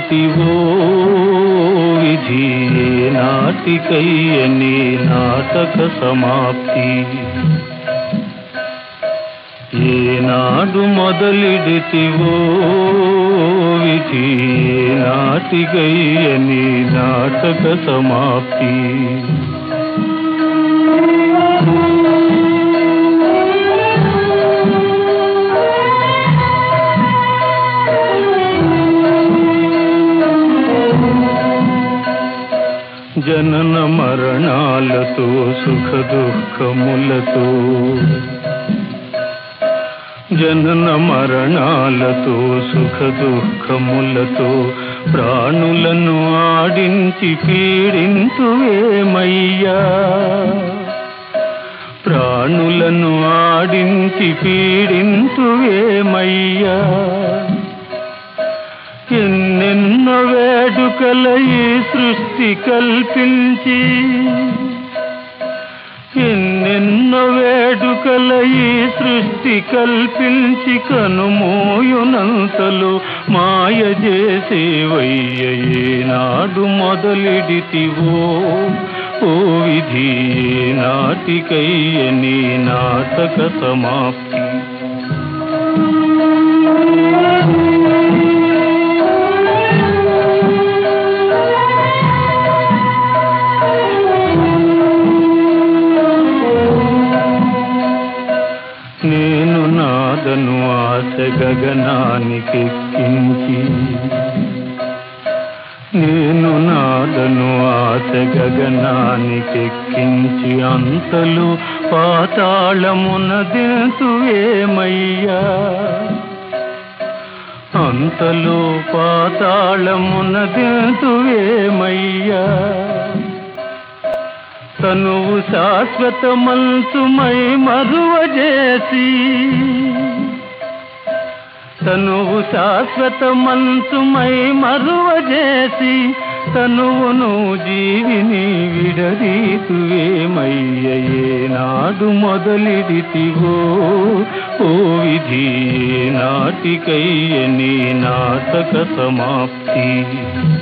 మొదలిడితివో విధి నాటికయ్యని నాటక సమాప్తి ఏనాడు మొదలిడితివో విధి నాటికయ్యని నాటక సమాప్తి జనన మరణాలతో సుఖ దుఃఖములతో జనన మరణాలతో సుఖ దుఃఖములతో ప్రాణులను ఆడించి పీడింతువేమయ్యా ప్రాణులను ఆడించి పీడింతువేమయ్యా ఎన్నెన్నో వేడుకల ఈ సృష్టి కల్పించి ఎన్నెన్నో వేడుకల ఈ సృష్టి కల్పించి కనుమోయునంతలో మాయ చేసేవయ్య ఏనాడు మొదలిడితివో ఓ విధి నాటికయ్య నీ నాటక సమాప్తి నేను నాదను ఆశ గగనానికెక్కించి నేను నాదను ఆశ గగనానికెక్కించి అంతలు పాతాళమున దింతువేమయ్యా అంతలో పాతాళమున దింతువేమయ్యా తనువు శాశ్వత మంచుమై మరువజేసి తనువు శాశ్వత మంచుమై మరువజేసి తనువును జీవిని విడదీతువేమయ్యే నాడు మొదలిడితివో ఓ విధి నాటికయ్య నీ నాటక సమాప్తి